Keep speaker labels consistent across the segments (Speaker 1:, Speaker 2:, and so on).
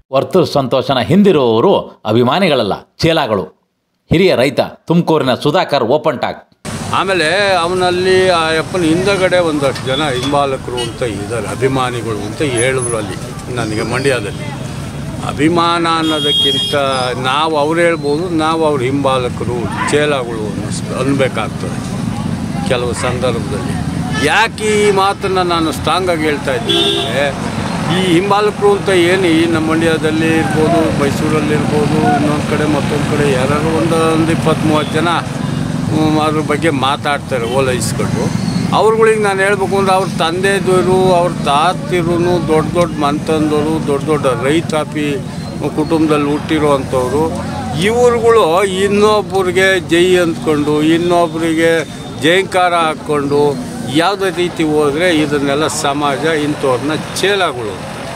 Speaker 1: ವರ್ತೂರ್ ಸಂತೋಷನ ಹಿಂದಿರುವವರು ಅಭಿಮಾನಿಗಳಲ್ಲ ಚೇಲಾಗಳು ಹಿರಿಯ ರೈತ ತುಮಕೂರಿನ ಸುಧಾಕರ್ ಓಪನ್ ಟಾಕ್
Speaker 2: ಆಮೇಲೆ ಅವನಲ್ಲಿ ಆ ಅಪ್ಪನ ಹಿಂದಗಡೆ ಒಂದಷ್ಟು ಜನ ಹಿಂಬಾಲಕರು ಅಂತ ಇದ್ದಾರೆ ಅಭಿಮಾನಿಗಳು ಅಂತ ಹೇಳಿದ್ರು ಅಲ್ಲಿ ನನಗೆ ಮಂಡ್ಯದಲ್ಲಿ ಅಭಿಮಾನ ಅನ್ನೋದಕ್ಕಿಂತ ನಾವು ಅವ್ರು ಹೇಳ್ಬೋದು ನಾವು ಅವ್ರ ಹಿಂಬಾಲಕರು ಚೇಲಾಗಳು ಅನ್ನಿಸ್- ಅನ್ಬೇಕಾಗ್ತದೆ ಕೆಲವು ಸಂದರ್ಭದಲ್ಲಿ ಯಾಕೆ ಈ ಮಾತನ್ನು ನಾನು ಸ್ಟ್ರಾಂಗಾಗಿ ಹೇಳ್ತಾ ಇದ್ದೀನಿ ಅಂದರೆ ಈ ಹಿಂಬಾಲಕರು ಅಂತ ಏನು ಈ ನಮ್ಮ ಮಂಡ್ಯದಲ್ಲಿ ಇರ್ಬೋದು ಮೈಸೂರಲ್ಲಿ ಇರ್ಬೋದು ಇನ್ನೊಂದು ಕಡೆ ಮತ್ತೊಂದು ಕಡೆ ಯಾರು ಒಂದು ಒಂದು ಇಪ್ಪತ್ತು ಮೂವತ್ತು ಜನ ಹ್ಮ್, ಅದ್ರ ಬಗ್ಗೆ ಮಾತಾಡ್ತಾರೆ ಓಲೈಸ್ಕೊಂಡು ಅವ್ರುಗಳಿಗೆ ನಾನು ಹೇಳ್ಬೇಕು ಅಂದ್ರೆ ಅವ್ರ ತಂದೆದವರು ಅವ್ರ ತಾತಿರು ದೊಡ್ಡ ದೊಡ್ಡ ಮಂತಂದವರು ದೊಡ್ಡ ದೊಡ್ಡ ರೈತಾಪಿ ಕುಟುಂಬದಲ್ಲಿ ಹುಟ್ಟಿರೋ ಅಂಥವ್ರು ಇವ್ರುಗಳು ಇನ್ನೊಬ್ಬರಿಗೆ ಜೈ ಅಂದ್ಕೊಂಡು ಇನ್ನೊಬ್ಬರಿಗೆ ಜೈಂಕಾರ ಹಾಕ್ಕೊಂಡು ಯಾವುದೇ ರೀತಿ ಹೋದರೆ ಇದನ್ನೆಲ್ಲ ಸಮಾಜ ಇಂಥವ್ರನ್ನ ಚೇಲಾಗಳು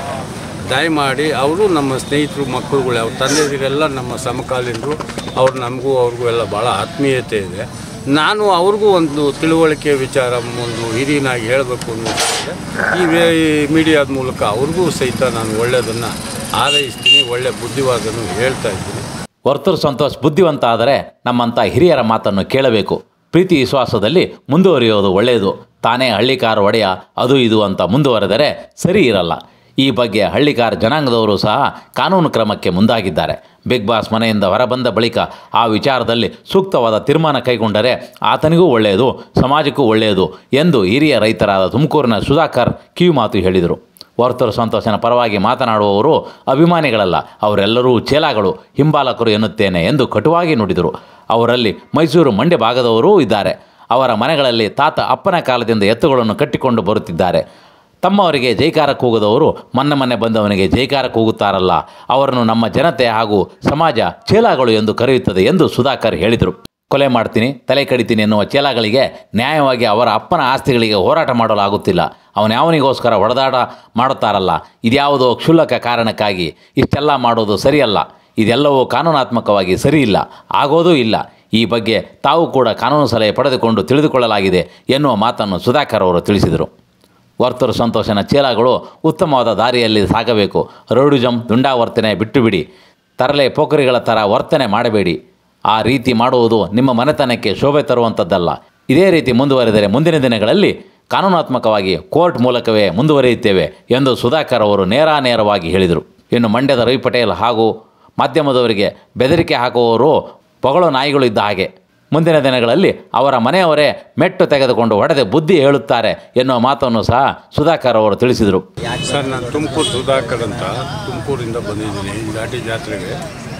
Speaker 2: ದಯಮಾಡಿ ಅವರು ನಮ್ಮ ಸ್ನೇಹಿತರು ಮಕ್ಕಳುಗಳು ಅವ್ರ ತಂದೆದಿರೆಲ್ಲ ನಮ್ಮ ಸಮಕಾಲೀನರು ಅವ್ರು ನಮಗೂ ಅವ್ರಿಗೂ ಎಲ್ಲ ಭಾಳ ಆತ್ಮೀಯತೆ ಇದೆ ನಾನು ಅವ್ರಿಗೂ ಒಂದು ತಿಳುವಳಿಕೆ ವಿಚಾರ ಒಂದು ಹಿರಿಯನಾಗಿ ಹೇಳಬೇಕು ಅನ್ನೋದಿದೆ ಈ ವೇ- ಈ ಮೀಡಿಯಾದ ಮೂಲಕ ಅವ್ರಿಗೂ ಸಹಿತ ನಾನು ಒಳ್ಳೆಯದನ್ನು ಆರೈಸ್ತೀನಿ ಒಳ್ಳೆಯ ಬುದ್ಧಿವಾದನ್ನು ಹೇಳ್ತಾ ಇದ್ದೀನಿ
Speaker 1: ವರ್ತೂರ್ ಸಂತೋಷ್ ಬುದ್ಧಿವಂತ ಆದರೆ ನಮ್ಮಂಥ ಹಿರಿಯರ ಮಾತನ್ನು ಕೇಳಬೇಕು ಪ್ರೀತಿ ವಿಶ್ವಾಸದಲ್ಲಿ ಮುಂದುವರಿಯೋದು ಒಳ್ಳೆಯದು ತಾನೇ ಹಳ್ಳಿಕಾರ ಒಡೆಯ ಅದು ಇದು ಅಂತ ಮುಂದುವರೆದರೆ ಸರಿ ಇರಲ್ಲ ಈ ಬಗ್ಗೆ ಹಳ್ಳಿಕಾರ ಜನಾಂಗದವರು ಸಹ ಕಾನೂನು ಕ್ರಮಕ್ಕೆ ಮುಂದಾಗಿದ್ದಾರೆ ಬಿಗ್ ಬಾಸ್ ಮನೆಯಿಂದ ಹೊರಬಂದ ಬಳಿಕ ಆ ವಿಚಾರದಲ್ಲಿ ಸೂಕ್ತವಾದ ತೀರ್ಮಾನ ಕೈಗೊಂಡರೆ ಆತನಿಗೂ ಒಳ್ಳೆಯದು ಸಮಾಜಕ್ಕೂ ಒಳ್ಳೆಯದು ಎಂದು ಹಿರಿಯ ರೈತರಾದ ತುಮಕೂರಿನ ಸುಧಾಕರ್ ಕಿವಿಮಾತು ಹೇಳಿದರು ವರ್ತೂರು ಸಂತೋಷನ ಪರವಾಗಿ ಮಾತನಾಡುವವರು ಅಭಿಮಾನಿಗಳಲ್ಲ ಅವರೆಲ್ಲರೂ ಚೇಲಾಗಳು ಹಿಂಬಾಲಕರು ಎನ್ನುತ್ತೇನೆ ಎಂದು ಕಟುವಾಗಿ ನುಡಿದರು ಅವರಲ್ಲಿ ಮೈಸೂರು ಮಂಡ್ಯ ಭಾಗದವರೂ ಇದ್ದಾರೆ ಅವರ ಮನೆಗಳಲ್ಲಿ ತಾತ ಅಪ್ಪನ ಕಾಲದಿಂದ ಎತ್ತುಗಳನ್ನು ಕಟ್ಟಿಕೊಂಡು ಬರುತ್ತಿದ್ದಾರೆ ತಮ್ಮವರಿಗೆ ಜೈಕಾರ ಕೂಗದವರು ಮೊನ್ನೆ ಮೊನ್ನೆ ಬಂದವನಿಗೆ ಜೈಕಾರ ಕೂಗುತ್ತಾರಲ್ಲ ಅವರನ್ನು ನಮ್ಮ ಜನತೆ ಹಾಗೂ ಸಮಾಜ ಚೇಲಾಗಳು ಎಂದು ಕರೆಯುತ್ತದೆ ಎಂದು ಸುಧಾಕರ್ ಹೇಳಿದರು ಕೊಲೆ ಮಾಡ್ತೀನಿ ತಲೆ ಕಡಿತೀನಿ ಎನ್ನುವ ಚೇಲಾಗಳಿಗೆ ನ್ಯಾಯವಾಗಿ ಅವರ ಅಪ್ಪನ ಆಸ್ತಿಗಳಿಗೆ ಹೋರಾಟ ಮಾಡಲು ಆಗುತ್ತಿಲ್ಲ ಅವನ್ಯಾವನಿಗೋಸ್ಕರ ಹೊಡೆದಾಟ ಮಾಡುತ್ತಾರಲ್ಲ ಇದ್ಯಾವುದೋ ಕ್ಷುಲ್ಲಕ ಕಾರಣಕ್ಕಾಗಿ ಇಷ್ಟೆಲ್ಲ ಮಾಡೋದು ಸರಿಯಲ್ಲ ಇದೆಲ್ಲವೂ ಕಾನೂನಾತ್ಮಕವಾಗಿ ಸರಿಯಿಲ್ಲ ಆಗೋದೂ ಇಲ್ಲ ಈ ಬಗ್ಗೆ ತಾವು ಕೂಡ ಕಾನೂನು ಸಲಹೆ ಪಡೆದುಕೊಂಡು ತಿಳಿದುಕೊಳ್ಳಲಾಗಿದೆ ಎನ್ನುವ ಮಾತನ್ನು ಸುಧಾಕರ್ ಅವರು ತಿಳಿಸಿದರು ವರ್ತೂರು ಸಂತೋಷನ ಚೇಲಾಗಳು ಉತ್ತಮವಾದ ದಾರಿಯಲ್ಲಿ ಸಾಗಬೇಕು ರೌಡಿಜಮ್ ದುಂಡಾವರ್ತನೆ ಬಿಟ್ಟು ಬಿಡಿ ತರಲೆ ಪೋಖರಿಗಳ ಥರ ವರ್ತನೆ ಮಾಡಬೇಡಿ ಆ ರೀತಿ ಮಾಡುವುದು ನಿಮ್ಮ ಮನೆತನಕ್ಕೆ ಶೋಭೆ ತರುವಂಥದ್ದಲ್ಲ ಇದೇ ರೀತಿ ಮುಂದುವರೆದರೆ ಮುಂದಿನ ದಿನಗಳಲ್ಲಿ ಕಾನೂನಾತ್ಮಕವಾಗಿ ಕೋರ್ಟ್ ಮೂಲಕವೇ ಮುಂದುವರಿಯುತ್ತೇವೆ ಎಂದು ಸುಧಾಕರ್ ಅವರು ನೇರಾನೇರವಾಗಿ ಹೇಳಿದರು ಇನ್ನು ಮಂಡ್ಯದ ರವಿ ಪಟೇಲ್ ಹಾಗೂ ಮಾಧ್ಯಮದವರಿಗೆ ಬೆದರಿಕೆ ಹಾಕುವವರು ಪೊಗಳು ನಾಯಿಗಳು ಇದ್ದ ಹಾಗೆ ಮುಂದಿನ ದಿನಗಳಲ್ಲಿ ಅವರ ಮನೆಯವರೇ ಮೆಟ್ಟು ತೆಗೆದುಕೊಂಡು ಹೊಡೆದು ಬುದ್ಧಿ ಹೇಳುತ್ತಾರೆ ಎನ್ನುವ ಮಾತನ್ನು ಸಹ ಸುಧಾಕರ್ ಅವರು ತಿಳಿಸಿದರು
Speaker 2: ಸರ್ ನಾನು ತುಮಕೂರು ಸುಧಾಕರ್ ಅಂತ ತುಮಕೂರಿಂದ ಬಂದಿದ್ದೀನಿ ಘಾಟಿ ಜಾತ್ರೆಗೆ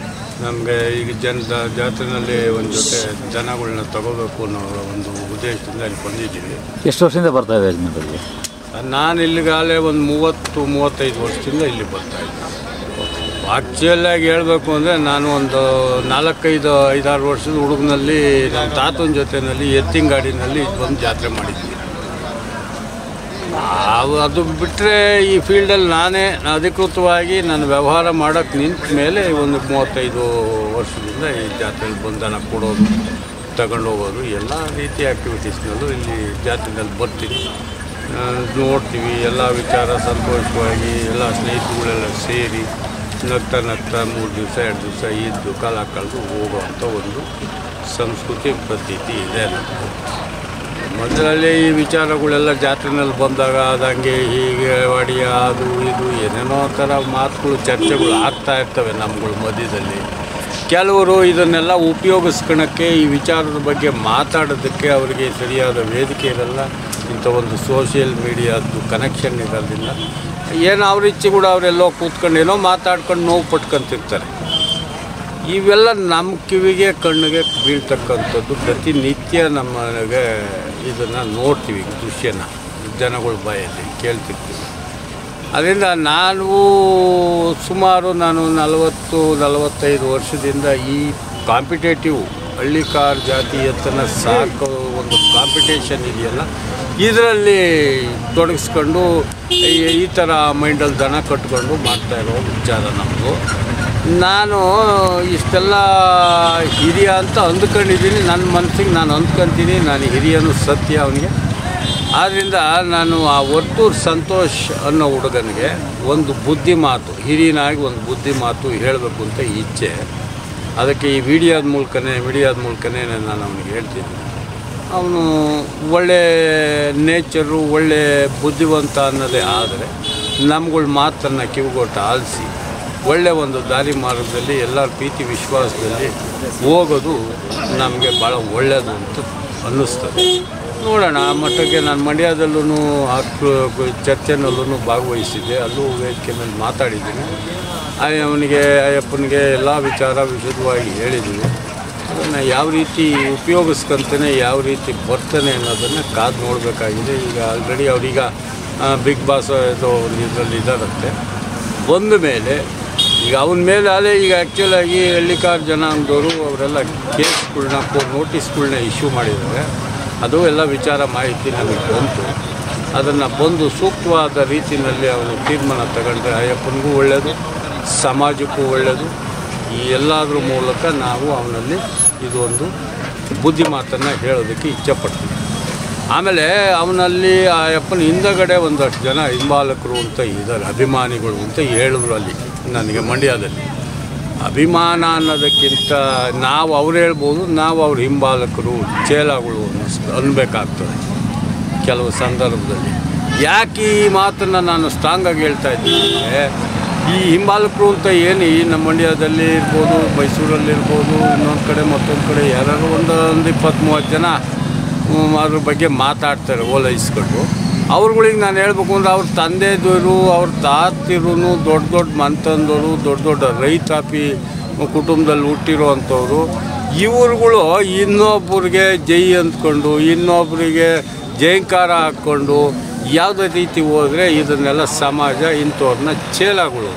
Speaker 2: ನಮಗೆ ಈಗ ಜನ ಜಾತ್ರೆಯಲ್ಲಿ ಒಂದು ಜೊತೆ ಜನಗಳನ್ನ ತಗೋಬೇಕು ಅನ್ನೋ ಒಂದು ಉದ್ದೇಶದಿಂದ ಇಲ್ಲಿ ಬಂದಿದ್ದೀನಿ
Speaker 1: ಎಷ್ಟು ವರ್ಷದಿಂದ ಬರ್ತಾ ಇದೆ ಯಜಮಾನರಿಗೆ
Speaker 2: ನಾನು ಇಲ್ಲಿಗಾಗಲೇ ಒಂದು ಮೂವತ್ತು ಮೂವತ್ತೈದು ವರ್ಷದಿಂದ ಇಲ್ಲಿ ಬರ್ತಾ ಇದ್ದೀನಿ ಆ್ಯಕ್ಚುಲಾಗಿ ಹೇಳಬೇಕು ಅಂದರೆ ನಾನು ಒಂದು ನಾಲ್ಕೈದು ಐದಾರು ವರ್ಷದ ಹುಡುಗನಲ್ಲಿ ನನ್ನ ತಾತನ ಜೊತೆಯಲ್ಲಿ ಎತ್ತಿನ ಗಾಡಿನಲ್ಲಿ ಬಂದು ಜಾತ್ರೆ ಮಾಡಿದ್ದೀನಿ ಅವು ಅದು ಬಿಟ್ಟರೆ ಈ ಫೀಲ್ಡಲ್ಲಿ ನಾನೇ ಅಧಿಕೃತವಾಗಿ ನಾನು ವ್ಯವಹಾರ ಮಾಡೋಕ್ಕೆ ನಿಂತ ಮೇಲೆ ಒಂದು ಮೂವತ್ತೈದು ವರ್ಷದಿಂದ ಈ ಜಾತ್ರೆಯಲ್ಲಿ ಬಂದು ದನ ಕೊಡೋದು ತಗೊಂಡು ಹೋಗೋದು ಎಲ್ಲ ರೀತಿಯ ಆ್ಯಕ್ಟಿವಿಟೀಸ್ನಲ್ಲೂ ಇಲ್ಲಿ ಜಾತ್ರೆಯಲ್ಲಿ ಬರ್ತೀನಿ ಆ, ನೋಡ್ತೀವಿ ಎಲ್ಲ ವಿಚಾರ ಸಂತೋಷವಾಗಿ ಎಲ್ಲ ಸ್ನೇಹಿತರುಗಳೆಲ್ಲ ಸೇರಿ ನಗ್ತಾ ನಗ್ತಾ ಮೂರು ದಿವಸ ಎರಡು ದಿವಸ ಇದ್ದು ಕಾಲ ಕಳೆದು ಹೋಗುವಂಥ ಒಂದು ಸಂಸ್ಕೃತಿ ಪದ್ಧತಿ ಇದೆ ನಮ್ಮದು ಮೊದಲಲ್ಲಿ ಈ ವಿಚಾರಗಳೆಲ್ಲ ಜಾತ್ರೆನಲ್ಲಿ ಬಂದಾಗ ಅದಂಗೆ ಹೀಗೆ ಒಡಿಯ ಅದು ಇದು ಏನೇನೋ ಥರ ಮಾತುಗಳು ಚರ್ಚೆಗಳು ಆಗ್ತಾ ಇರ್ತವೆ ನಮ್ಗಳ ಮಧ್ಯದಲ್ಲಿ ಕೆಲವರು ಇದನ್ನೆಲ್ಲ ಉಪಯೋಗಿಸ್ಕೊಳಕ್ಕೆ ಈ ವಿಚಾರದ ಬಗ್ಗೆ ಮಾತಾಡೋದಕ್ಕೆ ಅವರಿಗೆ ಸರಿಯಾದ ವೇದಿಕೆ ಇರಲ್ಲ ಇಂಥ ಒಂದು ಸೋಷಿಯಲ್ ಮೀಡಿಯಾದ್ದು ಕನೆಕ್ಷನ್ ಇರೋದಿಲ್ಲ ಏನೋ ಅವ್ರ ಇಚ್ಛೆ ಕೂಡ ಅವರೆಲ್ಲೋ ಕೂತ್ಕೊಂಡು ಏನೋ ಮಾತಾಡ್ಕೊಂಡು ನೋವು ಪಟ್ಕೊಂತಿರ್ತಾರೆ ಇವೆಲ್ಲ ನಮ್ಮ ಕಿವಿಗೆ ಕಣ್ಣಿಗೆ ಬೀಳ್ತಕ್ಕಂಥದ್ದು ಪ್ರತಿನಿತ್ಯ ನಮಗೆ ಇದನ್ನು ನೋಡ್ತೀವಿ ದೃಶ್ಯನ ಜನಗಳ ಬಾಯಲ್ಲಿ ಕೇಳ್ತಿರ್ತೀವಿ ಅದರಿಂದ ನಾನು ಸುಮಾರು ನಾನು ನಲವತ್ತು ನಲವತ್ತೈದು ವರ್ಷದಿಂದ ಈ ಕಾಂಪಿಟೇಟಿವ್ ಹಳ್ಳಿಕಾರ್ ಜಾತಿ ಎತ್ತನ ಸಾಕೋ ಒಂದು ಕಾಂಪಿಟೇಷನ್ ಇದೆಯಲ್ಲ ಇದರಲ್ಲಿ ತೊಡಗಿಸ್ಕೊಂಡು ಈ ಈ ಥರ ಮೈಂಡಲ್ಲಿ ದನ ಕಟ್ಕೊಂಡು ಮಾಡ್ತಾ ಇರೋ ವಿಚಾರ ನಮ್ಮದು ನಾನು ಇಷ್ಟೆಲ್ಲ ಹಿರಿಯ ಅಂತ ಅಂದ್ಕೊಂಡಿದ್ದೀನಿ ನನ್ನ ಮನಸ್ಸಿಗೆ ನಾನು ಅಂದ್ಕೊಂತೀನಿ ನಾನು ಹಿರಿಯನು ಸತ್ಯ ಅವನಿಗೆ ಆದ್ದರಿಂದ ನಾನು ಆ ವರ್ತೂರ್ ಸಂತೋಷ್ ಅನ್ನೋ ಹುಡುಗನಿಗೆ ಒಂದು ಬುದ್ಧಿ ಮಾತು ಹಿರಿಯನಾಗಿ ಒಂದು ಬುದ್ಧಿ ಮಾತು ಹೇಳಬೇಕು ಅಂತ ಇಚ್ಛೆ ಅದಕ್ಕೆ ಈ ವಿಡಿಯೋದ ಮೂಲಕನೇ ವಿಡಿಯೋದ ಮೂಲಕನೇ ನಾನು ಅವನಿಗೆ ಹೇಳ್ತೀನಿ ಅವನು ಒಳ್ಳೆ ನೇಚರು ಒಳ್ಳೆ ಬುದ್ಧಿವಂತ ಅನ್ನೋದೇ ಆದರೆ ನಮ್ಗಳ ಮಾತನ್ನು ಕಿವಿಗೊಟ್ಟು ಆಲಿಸಿ ಒಳ್ಳೆ ಒಂದು ದಾರಿ ಮಾರ್ಗದಲ್ಲಿ ಎಲ್ಲರ ಪ್ರೀತಿ ವಿಶ್ವಾಸದಲ್ಲಿ ಹೋಗೋದು ನಮಗೆ ಭಾಳ ಒಳ್ಳೆಯದು ಅಂತ ಅನ್ನಿಸ್ತದೆ ನೋಡೋಣ ಆ ಮಟ್ಟಕ್ಕೆ ನಾನು ಮಂಡ್ಯದಲ್ಲೂ ಆ ಚರ್ಚೆನಲ್ಲೂ ಭಾಗವಹಿಸಿದ್ದೆ ಅಲ್ಲೂ ವೇದಿಕೆ ಮೇಲೆ ಮಾತಾಡಿದ್ದೀನಿ ಆಯ್ ಅವನಿಗೆ ಅಯ್ಯಪ್ಪನಿಗೆ ಎಲ್ಲ ವಿಚಾರ ವಿಶದವಾಗಿ ಹೇಳಿದ್ದೀನಿ ಅದನ್ನು ಯಾವ ರೀತಿ ಉಪಯೋಗಿಸ್ಕೊಂತಾನೆ ಯಾವ ರೀತಿ ಬರ್ತಾನೆ ಅನ್ನೋದನ್ನು ಕಾದು ನೋಡಬೇಕಾಗಿದೆ ಈಗ ಆಲ್ರೆಡಿ ಅವರೀಗ ಬಿಗ್ ಬಾಸ್ ಇದು ಒಂದು ಇದರಲ್ಲಿ ಇದ್ದಾರಂತೆ ಬಂದ ಮೇಲೆ ಈಗ ಅವನ ಮೇಲೆ ಅದೇ ಈಗ ಆ್ಯಕ್ಚುಲಾಗಿ ಹಳ್ಳಿಕಾರ್ ಜನಾಂಗದವರು ಅವರೆಲ್ಲ ಕೇಸ್ಗಳ್ನ ನೋಟಿಸ್ಗಳ್ನ ಇಶ್ಯೂ ಮಾಡಿದ್ದಾರೆ ಅದು ಎಲ್ಲ ವಿಚಾರ ಮಾಹಿತಿ ನಮಗೆ ಬಂತು ಅದನ್ನು ಬಂದು ಸೂಕ್ತವಾದ ರೀತಿಯಲ್ಲಿ ಅವನು ತೀರ್ಮಾನ ತಗೊಂಡ್ರೆ ಅಯ್ಯಪ್ಪನಿಗೂ ಒಳ್ಳೆಯದು ಸಮಾಜಕ್ಕೂ ಒಳ್ಳೆಯದು ಈ ಎಲ್ಲದ್ರ ಮೂಲಕ ನಾವು ಅವನಲ್ಲಿ ಇದು ಒಂದು ಬುದ್ಧಿ ಮಾತನ್ನು ಹೇಳೋದಕ್ಕೆ ಇಚ್ಛೆಪಡ್ತೀವಿ ಆಮೇಲೆ ಅವನಲ್ಲಿ ಆ ಅಪ್ಪನ ಹಿಂದಗಡೆ ಒಂದಷ್ಟು ಜನ ಹಿಂಬಾಲಕರು ಅಂತ ಇದ್ದಾರೆ ಅಭಿಮಾನಿಗಳು ಅಂತ ಹೇಳಿದ್ರು ಅಲ್ಲಿ ನನಗೆ ಮಂಡ್ಯದಲ್ಲಿ ಅಭಿಮಾನ ಅನ್ನೋದಕ್ಕಿಂತ ನಾವು ಅವ್ರು ಹೇಳ್ಬೋದು ನಾವು ಅವ್ರ ಹಿಂಬಾಲಕರು ಚೇಲಗಳು ಅನ್ನಿಸ್ ಅನ್ಬೇಕಾಗ್ತದೆ ಕೆಲವು ಸಂದರ್ಭದಲ್ಲಿ ಯಾಕೆ ಈ ಮಾತನ್ನು ನಾನು ಸ್ಟ್ರಾಂಗಾಗಿ ಹೇಳ್ತಾ ಇದ್ದೀನಿ ಅಂದರೆ ಈ ಹಿಂಬಾಲಕರು ಅಂತ ಏನು ಈ ನಮ್ಮ ಮಂಡ್ಯದಲ್ಲಿ ಇರ್ಬೋದು ಮೈಸೂರಲ್ಲಿ ಇರ್ಬೋದು ಇನ್ನೊಂದು ಕಡೆ ಮತ್ತೊಂದು ಕಡೆ ಯಾರು ಒಂದು ಒಂದು ಇಪ್ಪತ್ತು ಮೂವತ್ತು ಜನ ಹ್ಮ್, ಅದ್ರ ಬಗ್ಗೆ ಮಾತಾಡ್ತಾರೆ ಓಲೈಸ್ಕೊಂಡು ಅವ್ರುಗಳಿಗೆ ನಾನು ಹೇಳ್ಬೇಕು ಅಂದ್ರೆ ಅವ್ರ ತಂದೆದವರು ಅವ್ರ ತಾತಿರು ದೊಡ್ಡ ದೊಡ್ಡ ಮಂತಂದವರು ದೊಡ್ಡ ದೊಡ್ಡ ರೈತಾಪಿ ಕುಟುಂಬದಲ್ಲಿ ಹುಟ್ಟಿರೋ ಅಂಥವ್ರು ಇವ್ರುಗಳು ಇನ್ನೊಬ್ಬರಿಗೆ ಜೈ ಅಂದ್ಕೊಂಡು ಇನ್ನೊಬ್ಬರಿಗೆ ಜೈಂಕಾರ ಹಾಕ್ಕೊಂಡು ಯಾವುದೇ ರೀತಿ ಹೋದರೆ ಇದನ್ನೆಲ್ಲ ಸಮಾಜ ಇಂಥವ್ರನ್ನ ಚೇಲಗಳು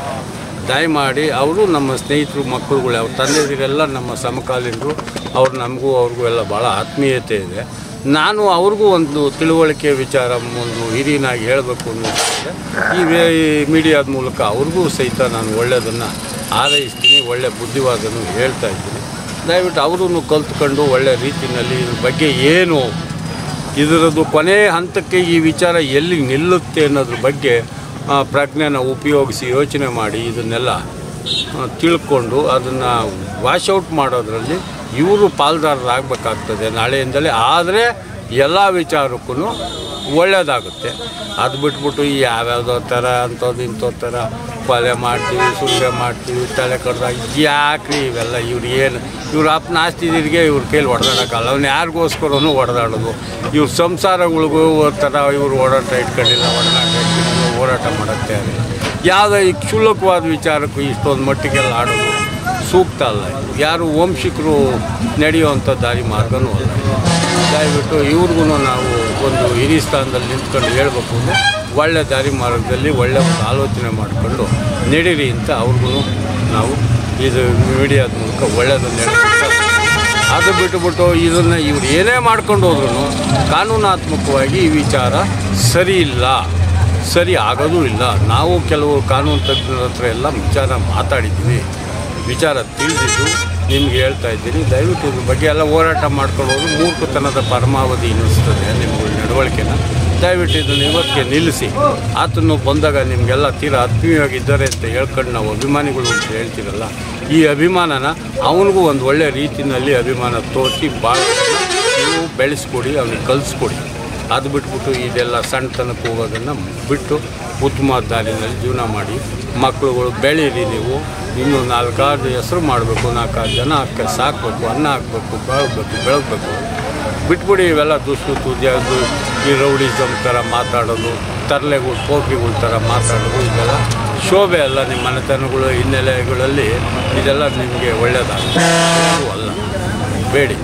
Speaker 2: ದಯಮಾಡಿ ಅವರು ನಮ್ಮ ಸ್ನೇಹಿತರು ಮಕ್ಕಳುಗಳು ಅವ್ರ ತಂದೆದಿರೆಲ್ಲ ನಮ್ಮ ಸಮಕಾಲೀನರು ಅವ್ರು ನಮಗೂ ಅವ್ರಿಗೂ ಎಲ್ಲ ಭಾಳ ಆತ್ಮೀಯತೆ ಇದೆ ನಾನು ಅವ್ರಿಗೂ ಒಂದು ತಿಳುವಳಿಕೆ ವಿಚಾರ ಒಂದು ಹಿರಿಯನಾಗಿ ಹೇಳಬೇಕು ಅನ್ನೋದಿದೆ ಈ ವೇ ಮೀಡಿಯಾದ ಮೂಲಕ ಅವ್ರಿಗೂ ಸಹಿತ ನಾನು ಒಳ್ಳೆಯದನ್ನು ಆರೈಸ್ತೀನಿ ಒಳ್ಳೆಯ ಬುದ್ಧಿವಾದನೂ ಹೇಳ್ತಾ ಇದ್ದೀನಿ ದಯವಿಟ್ಟು ಅವರೂ ಕಲ್ತ್ಕೊಂಡು ಒಳ್ಳೆ ರೀತಿಯಲ್ಲಿ ಇದ್ರ ಬಗ್ಗೆ ಏನು ಇದರದ್ದು ಕೊನೆ ಹಂತಕ್ಕೆ ಈ ವಿಚಾರ ಎಲ್ಲಿ ನಿಲ್ಲುತ್ತೆ ಅನ್ನೋದ್ರ ಬಗ್ಗೆ ಆ, ಪ್ರಜ್ಞೆನ ಉಪಯೋಗಿಸಿ ಯೋಚನೆ ಮಾಡಿ ಇದನ್ನೆಲ್ಲ ಆ, ತಿಳ್ಕೊಂಡು ಅದನ್ನು ವಾಶೌಟ್ ಮಾಡೋದ್ರಲ್ಲಿ ಇವರು ಪಾಲ್ದಾರರಾಗಬೇಕಾಗ್ತದೆ ನಾಳೆಯಿಂದಲೇ ಆದರೆ ಎಲ್ಲ ವಿಚಾರಕ್ಕೂ ಒಳ್ಳೆಯದಾಗುತ್ತೆ ಅದು ಬಿಟ್ಬಿಟ್ಟು ಈ ಯಾವ್ಯಾವುದೋ ಥರ ಅಂಥದ್ದು ಇಂಥದ್ದು ಥರ ಕೊಲೆ ಮಾಡ್ತೀವಿ ಸುಳ್ಳೆ ಮಾಡ್ತೀವಿ ತಲೆ ಕಡ್ದಾಗ ಯಾಕ್ರಿ ಇವೆಲ್ಲ ಇವ್ರು ಏನು ಇವ್ರ ಅಪ್ಪನ ಆಸ್ತಿದಿರಿಗೆ ಇವ್ರ ಕೈಲಿ ಹೊಡೆದಾಡೋಕ್ಕಲ್ಲ ಅವ್ನು ಯಾರಿಗೋಸ್ಕರನೂ ಹೊಡೆದಾಡೋದು ಇವ್ರ ಸಂಸಾರಗಳಿಗೂ ಥರ ಇವ್ರು ಓಡಾಟ ಇಟ್ಕೊಂಡಿಲ್ಲ ಒಡನಾಟ ಇಟ್ಕೊಂಡಿಲ್ಲ ಹೋರಾಟ ಮಾಡುತ್ತೆ ಯಾವುದೋ ಈ ಕ್ಷುಲ್ಲಕವಾದ ವಿಚಾರಕ್ಕೂ ಇಷ್ಟೊಂದು ಮಟ್ಟಿಗೆಲ್ಲ ಆಡೋದು ಸೂಕ್ತ ಅಲ್ಲ ಇದು. ಯಾರು ವಂಶಿಕರು ನಡೆಯುವಂಥ ದಾರಿ ಮಾರ್ಗನೂ ಅಲ್ಲ ದಯವಿಟ್ಟು ಇವ್ರಿಗೂ ನಾವು ಒಂದು ಹಿರಿಯ ಸ್ಥಾನದಲ್ಲಿ ನಿಂತ್ಕೊಂಡು ಹೇಳ್ಬೇಕು ಅಂದರೆ ಒಳ್ಳೆ ದಾರಿ ಮಾರ್ಗದಲ್ಲಿ ಒಳ್ಳೆ ಒಂದು ಆಲೋಚನೆ ಮಾಡಿಕೊಂಡು ನಡೀರಿ ಅಂತ ಅವ್ರಿಗೂ ನಾವು ಇದು ಮೀಡಿಯಾದ ಮೂಲಕ ಒಳ್ಳೆಯದನ್ನು ಹೇಳ್ಬೇಕು ಅದು ಬಿಟ್ಟುಬಿಟ್ಟು ಇದನ್ನು ಇವ್ರು ಏನೇ ಮಾಡ್ಕೊಂಡು ಹೋದ್ರೂ ಕಾನೂನಾತ್ಮಕವಾಗಿ ಈ ವಿಚಾರ ಸರಿ ಇಲ್ಲ ಸರಿ ಆಗೋದೂ ಇಲ್ಲ ನಾವು ಕೆಲವು ಕಾನೂನು ತಜ್ಞರ ಹತ್ರ ಎಲ್ಲ ವಿಚಾರ ಮಾತಾಡಿದ್ದೀವಿ ವಿಚಾರ ತಿಳಿದಿದ್ದು ನಿಮ್ಗೆ ಹೇಳ್ತಾ ಇದ್ದೀನಿ ದಯವಿಟ್ಟು ಇದ್ರ ಬಗ್ಗೆ ಎಲ್ಲ ಹೋರಾಟ ಮಾಡ್ಕೊಳ್ಳೋದು ಮೂರ್ಖತನದ ಪರಮಾವಧಿ ಅನ್ನಿಸ್ತದೆ ನಿಮ್ಗಳ ನಡವಳಿಕೆನ ದಯವಿಟ್ಟು ಇದನ್ನು ಇವತ್ತಿಗೆ ನಿಲ್ಲಿಸಿ ಆತನು ಬಂದಾಗ ನಿಮಗೆಲ್ಲ ತೀರಾ ಆತ್ಮೀಯವಾಗಿದ್ದಾರೆ ಅಂತ ಹೇಳ್ಕೊಂಡು ನಾವು ಅಭಿಮಾನಿಗಳು ಅಂತ ಹೇಳ್ತೀರಲ್ಲ ಈ ಅಭಿಮಾನನ ಅವನಿಗೂ ಒಂದು ಒಳ್ಳೆಯ ರೀತಿಯಲ್ಲಿ ಅಭಿಮಾನ ತೋರಿಸಿ ಭಾಳ ನೀವು ಬೆಳೆಸ್ಕೊಡಿ ಅವನಿಗೆ ಕಲಿಸ್ಕೊಡಿ ಅದು ಬಿಟ್ಬಿಟ್ಟು ಇದೆಲ್ಲ ಸಣ್ಣತನಕ್ಕೆ ಹೋಗೋದನ್ನು ಬಿಟ್ಟು ಉತ್ತಮ ದಾರಿನಲ್ಲಿ ಜೀವನ ಮಾಡಿ ಮಕ್ಕಳುಗಳು ಬೆಳೀರಿ ನೀವು ಇನ್ನೂ ನಾಲ್ಕಾರು ಹೆಸರು ಮಾಡಬೇಕು ನಾಲ್ಕಾರು ಜನ ಹಾಕಿ ಸಾಕಬೇಕು ಅನ್ನ ಹಾಕಬೇಕು ಬೆಳಗಬೇಕು ಬೆಳಗಬೇಕು ಬಿಟ್ಬಿಡಿ ಇವೆಲ್ಲ ದುಷ್ಕೃತು ಅದು ಈ ರೌಡಿಸಮ್ ಥರ ಮಾತಾಡೋದು ತರಲೆಗಳು ಪೋಖ್ರಿಗಳ ಥರ ಮಾತಾಡೋದು ಇದೆಲ್ಲ ಶೋಭೆ ಅಲ್ಲ ನಿಮ್ಮ ಮನೆತನಗಳು ಹಿನ್ನೆಲೆಗಳಲ್ಲಿ ಇದೆಲ್ಲ ನಿಮಗೆ ಒಳ್ಳೆಯದಾಗುತ್ತೆ ಅದು ಅಲ್ಲ ಬೇಡಿ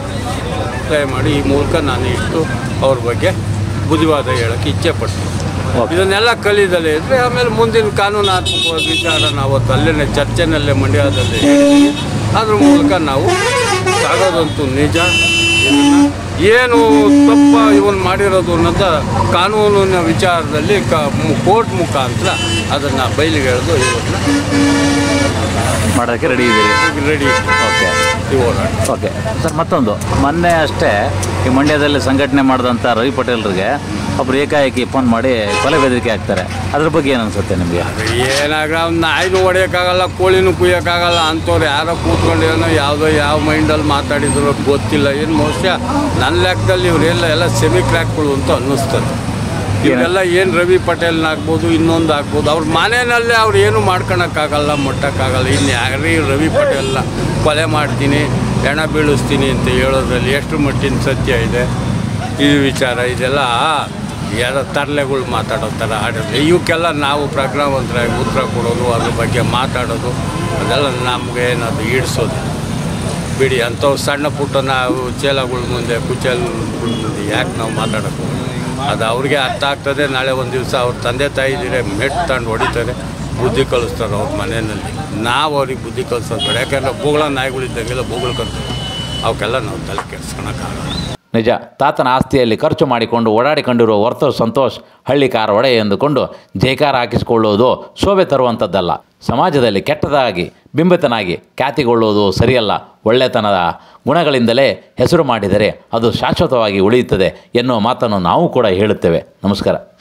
Speaker 2: ದಯಮಾಡಿ ಈ ಮೂಲಕ ನಾನು ಇಷ್ಟು ಅವ್ರ ಬಗ್ಗೆ ಬುದ್ಧಿವಾದ ಹೇಳೋಕ್ಕೆ ಇಚ್ಛೆ ಪಡ್ತೀನಿ ಇದನ್ನೆಲ್ಲ ಕಲಿದಲ್ಲೇ ಇದ್ದರೆ ಆಮೇಲೆ ಮುಂದಿನ ಕಾನೂನಾತ್ಮಕವಾದ ವಿಚಾರ ನಾವು ಅವತ್ತು ಅಲ್ಲೇ ಚರ್ಚೆನಲ್ಲೇ ಮಂಡ್ಯದಲ್ಲಿ ಹೇಳಿದ್ವಿ. ಅದ್ರ ಮೂಲಕ ನಾವು ಸಾಗೋದಂತೂ ನಿಜ ಇದನ್ನ ಏನು ತಪ್ಪ ಇವನು ಮಾಡಿರೋದು ಅನ್ನೋದ ಕಾನೂನಿನ ವಿಚಾರದಲ್ಲಿ ಕ ಕೋರ್ಟ್ ಮುಖಾಂತರ ಅದನ್ನು ಬಯಲಿಗೆ ಎಳೆದು ಇವನ್ನ
Speaker 1: ಮಾಡೋದಕ್ಕೆ ರೆಡಿ ಇದ್ದೀರಿ
Speaker 2: ರೆಡಿ
Speaker 1: ಓಕೆ
Speaker 2: ಈ ಹೋರಾಟ
Speaker 1: ಓಕೆ ಸರ್ ಮತ್ತೊಂದು ಮೊನ್ನೆ ಅಷ್ಟೇ ಈ ಮಂಡ್ಯದಲ್ಲಿ ಸಂಘಟನೆ ಮಾಡಿದಂಥ ರವಿ ಪಟೇಲ್ರಿಗೆ ಒಬ್ರು ಏಕಾಏಕಿ ಫೋನ್ ಮಾಡಿ ಕೊಲೆ ಬೆದರಿಕೆ ಆಗ್ತಾರೆ ಅದ್ರ ಬಗ್ಗೆ ಏನು ಅನ್ಸುತ್ತೆ ನಿಮಗೆ
Speaker 2: ಏನಾಗ ನಾಯಿನೂ ಹೊಡೆಯೋಕ್ಕಾಗಲ್ಲ ಕೋಳಿನೂ ಕುಯ್ಯೋಕ್ಕಾಗಲ್ಲ ಅಂಥವ್ರು ಯಾರೋ ಕೂತ್ಕೊಂಡು ಏನೋ ಯಾವುದೋ ಯಾವ ಮೈಂಡಲ್ಲಿ ಮಾತಾಡಿದ್ರು ಗೊತ್ತಿಲ್ಲ ಏನು ಮೋಸ್ಟ್ಲಿ ನನ್ನ ಲೆಕ್ಕದಲ್ಲಿ ಇವರೆಲ್ಲ ಎಲ್ಲ ಸೆಮಿ ಕ್ರ್ಯಾಕ್ಗಳು ಅಂತ ಅನ್ನಿಸ್ತದೆ ಇವರೆಲ್ಲ ಏನು ರವಿ ಪಟೇಲ್ನ ಆಗ್ಬೋದು ಇನ್ನೊಂದು ಆಗ್ಬೋದು ಅವ್ರ ಮನೆಯಲ್ಲೇ ಅವ್ರು ಏನು ಮಾಡ್ಕೊಳಕ್ಕಾಗಲ್ಲ ಮುಟ್ಟಕ್ಕಾಗಲ್ಲ ಇನ್ನು ಯಾರೀ ರವಿ ಪಟೇಲ್ನ ಕೊಲೆ ಮಾಡ್ತೀನಿ ಹೆಣ ಬೀಳಿಸ್ತೀನಿ ಅಂತ ಹೇಳೋದ್ರಲ್ಲಿ ಎಷ್ಟು ಮಟ್ಟಿನ ಸತ್ಯ ಇದೆ ಈ ವಿಚಾರ ಇದೆಲ್ಲ ಯಾರೋ ತರಲೆಗಳು ಮಾತಾಡೋ ಥರ ಆಡಿದ್ರೆ ಇವಕ್ಕೆಲ್ಲ ನಾವು ಪ್ರಜ್ಞಾವಂತರಾಗಿ ಉತ್ತರ ಕೊಡೋದು ಅದ್ರ ಬಗ್ಗೆ ಮಾತಾಡೋದು ಅದೆಲ್ಲ ನಮಗೆ ಏನದು ಈಡ್ಸೋದು ಬಿಡಿ ಅಂಥವು ಸಣ್ಣ ಪುಟ್ಟ ನಾವು ಚೇಲಗಳ ಮುಂದೆ ಕುಚೇಲಗಳ ಮುಂದೆ ಯಾಕೆ ನಾವು ಮಾತಾಡೋದು ಅದು ಅವ್ರಿಗೆ ಅರ್ಥ ಆಗ್ತದೆ ನಾಳೆ ಒಂದು ದಿವಸ ಅವ್ರ ತಂದೆ ತಾಯಿದಿರೆ ಮೆಟ್ ತಂದು ಹೊಡಿತಾರೆ ಬುದ್ಧಿ ಕಲಿಸ್ತಾರೆ ಅವ್ರ ಮನೆಯಲ್ಲಿ ನಾವು ಅವ್ರಿಗೆ ಬುದ್ಧಿ ಕಲಿಸೋದು ಬೇಡ ಯಾಕಂದ್ರೆ ಬೂಗಳ ನಾಯಿಗಳಿದ್ದಂಗೆಲ್ಲ ಬೂಗಳು ಕಲ್ತಾರೆ ಅವಕ್ಕೆಲ್ಲ ನಾವು ತಲೆ ಕೆಡ್ಸ್ಕೊಳಕ್ಕಾಗಲ್ಲ
Speaker 1: ನಿಜ ತಾತನ ಆಸ್ತಿಯಲ್ಲಿ ಖರ್ಚು ಮಾಡಿಕೊಂಡು ಓಡಾಡಿಕೊಂಡಿರುವ ಹೊರತು ಸಂತೋಷ್ ಹಳ್ಳಿ ಕಾರ ಒಡೆ ಎಂದುಕೊಂಡು ಜೈಕಾರ ಹಾಕಿಸಿಕೊಳ್ಳುವುದು ಶೋಭೆ ತರುವಂಥದ್ದಲ್ಲ ಸಮಾಜದಲ್ಲಿ ಕೆಟ್ಟದಾಗಿ ಬಿಂಬಿತನಾಗಿ ಖ್ಯಾತಿಗೊಳ್ಳುವುದು ಸರಿಯಲ್ಲ ಒಳ್ಳೆತನದ ಗುಣಗಳಿಂದಲೇ ಹೆಸರು ಮಾಡಿದರೆ ಅದು ಶಾಶ್ವತವಾಗಿ ಉಳಿಯುತ್ತದೆ ಎನ್ನುವ ಮಾತನ್ನು ನಾವು ಕೂಡ ಹೇಳುತ್ತೇವೆ ನಮಸ್ಕಾರ